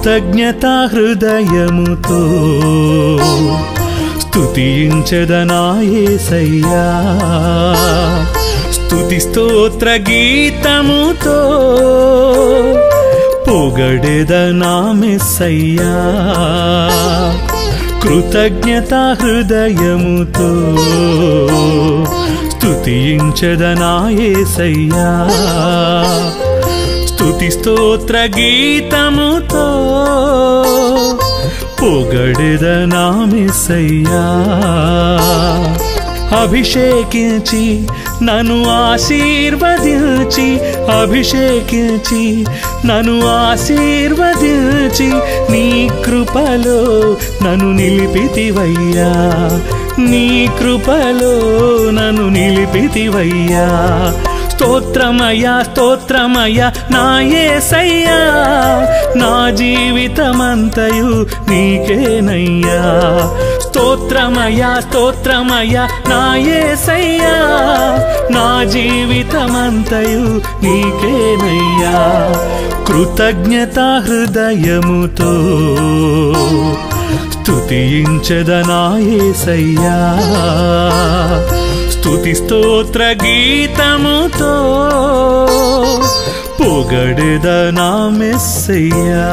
కృతజ్ఞతా హృదయముతో స్తుతించదనాయేసయ్యా స్తుతి స్తోత్ర గీతముతో పొగడెదనా మెస్సయ్యా కృతజ్ఞతా హృదయముతో స్తుతించదనాయేసయ్యా స్తుతి స్తోత్ర గీతముతో పొగడెదనా మెస్సయ్యా అభిషేకించి నన్ను ఆశీర్వదించి అభిషేకించి నన్ను ఆశీర్వదించి నీ కృపలో నన్ను నిలిపితివయ్యా నీ కృపలో నన్ను నిలిపితివయ్యా స్తోత్రమయ్యా స్తోత్రమయ్యా నా యేసయ్యా నా జీవితమంతయు నీకేనయ్యా స్తోత్రమయ్యా స్తోత్రమయ్యా నా యేసయ్యా నా జీవితమంతయు నీకేనయ్యా కృతజ్ఞత హృదయముతో స్తుతించదనాయేసయ్యా స్తుతి స్తోత్ర గీతముతో పొగడెదనా మెస్సయ్యా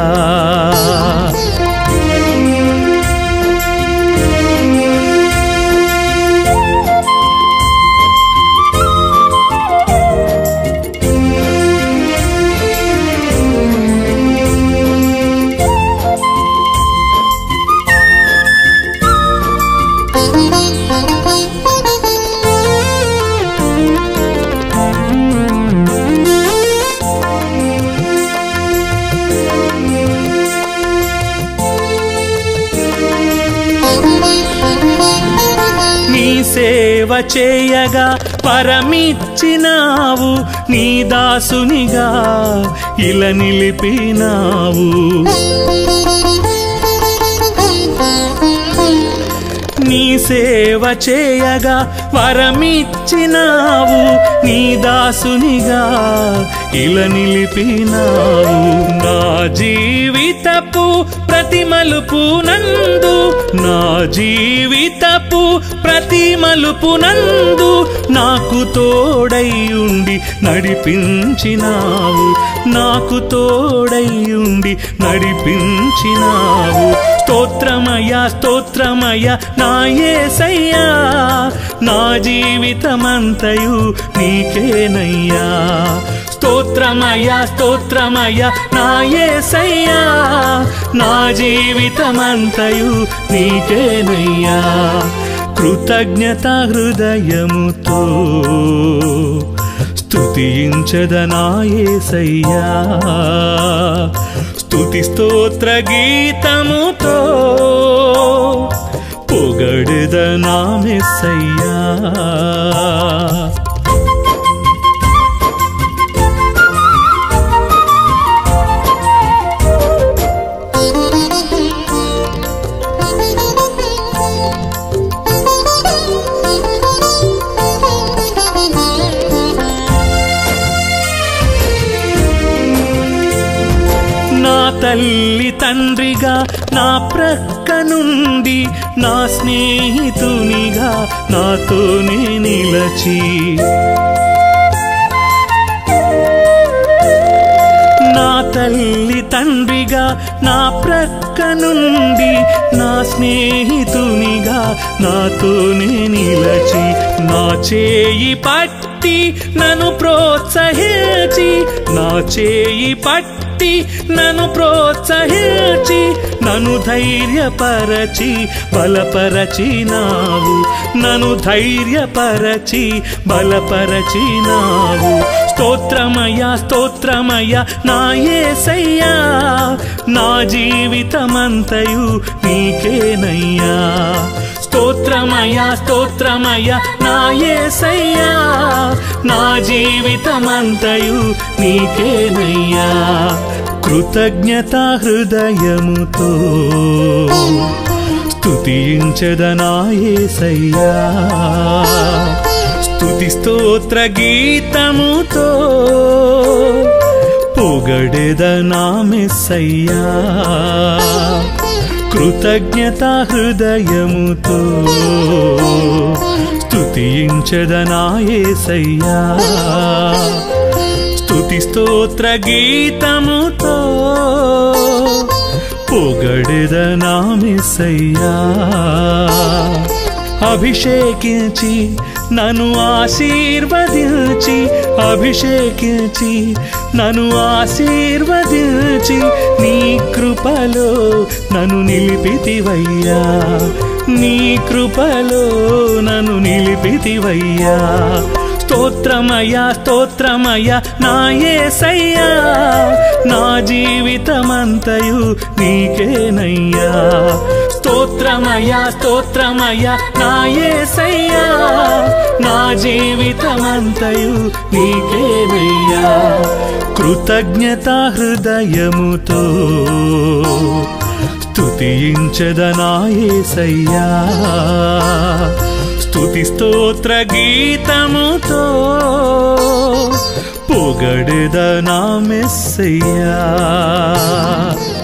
నీ సేవ చేయగా పరమిచ్చినావు నీ దాసునిగా ఇలా నిలిపినావు నీ సేవ చేయగా వరమిచ్చినావు నీ దాసునిగా ఇలా నిలిపినావు నా జీవితపు ప్రతి మలుపు నందు నా జీవితపు ప్రతి మలుపు నందు నాకు తోడై ఉండి నడిపించినావు నాకు తోడై ఉండి నడిపించినావు స్తోత్రమయ్యా స్తోత్రమయ్యా నా యేసయ్యా నా జీవితమంతయు నీకేనయ్యా స్తోత్రమయ్యా స్తోత్రమయ్యా నా యేసయ్యా నా జీవితమంతయు నీకేనయ్యా కృతజ్ఞత హృదయముతో స్తుతించదనాయేసయ్యా స్తుతి స్తోత్ర గీతముతో పొగడదనా మెస్సయ్యా నా తల్లి తండ్రిగా నా ప్రక్క నుండి నా స్నేహితునిగా నాతోనే నిలచి నా తల్లి తండ్రిగా నా ప్రక్క నుండి నా స్నేహితునిగా నాతోనే నిలచి నా చేయి పట్టి నన్ను ప్రోత్సహించి నా చేయి పట్టి నన్ను ప్రోత్సహించి నన్ను ధైర్యపరచి బలపరచినావు నన్ను ధైర్యపరచి బలపరచినావు స్తోత్రమయ్యా స్తోత్రమయ్యా నా యేసయ్యా నా జీవితమంతయు నీకేనయ్యా స్తోత్రమయ్యా స్తోత్రమయ్యా నా యేసయ్యా నా జీవితమంతయు నీకేనయ్యా కృతజ్ఞత హృదయముతో స్తుతించదనాయేసయ్యా స్తుతి స్తోత్ర గీతముతో పొగడెదనా మెస్సయ్యా కృతజ్ఞత హృదయముతో స్తుతించదనా యేసయ్యా స్తుతి స్తోత్ర గీతముతో పొగడెదనా మెస్సయ్యా అభిషేకించి నన్ను ఆశీర్వదించి అభిషేకించి నన్ను ఆశీర్వదించి నీ కృపలో నన్ను నిలిపితివయ్యా నీ కృపలో నన్ను నిలిపితివయ్యా స్తోత్రమయ్యా స్తోత్రమయ్యా నా యేసయ్యా నా జీవితమంతయు నీకేనయ్యా స్తోత్రమయ్యా స్తోత్రమయ్యా నా యేసయ్యా నా జీవితమంతయు నీకేనయ్యా కృతజ్ఞత హృదయముతో స్తుతించదనా యేసయ్యా స్తుతి స్తోత్ర గీతముతో పొగడెదనా మెస్సయ్యా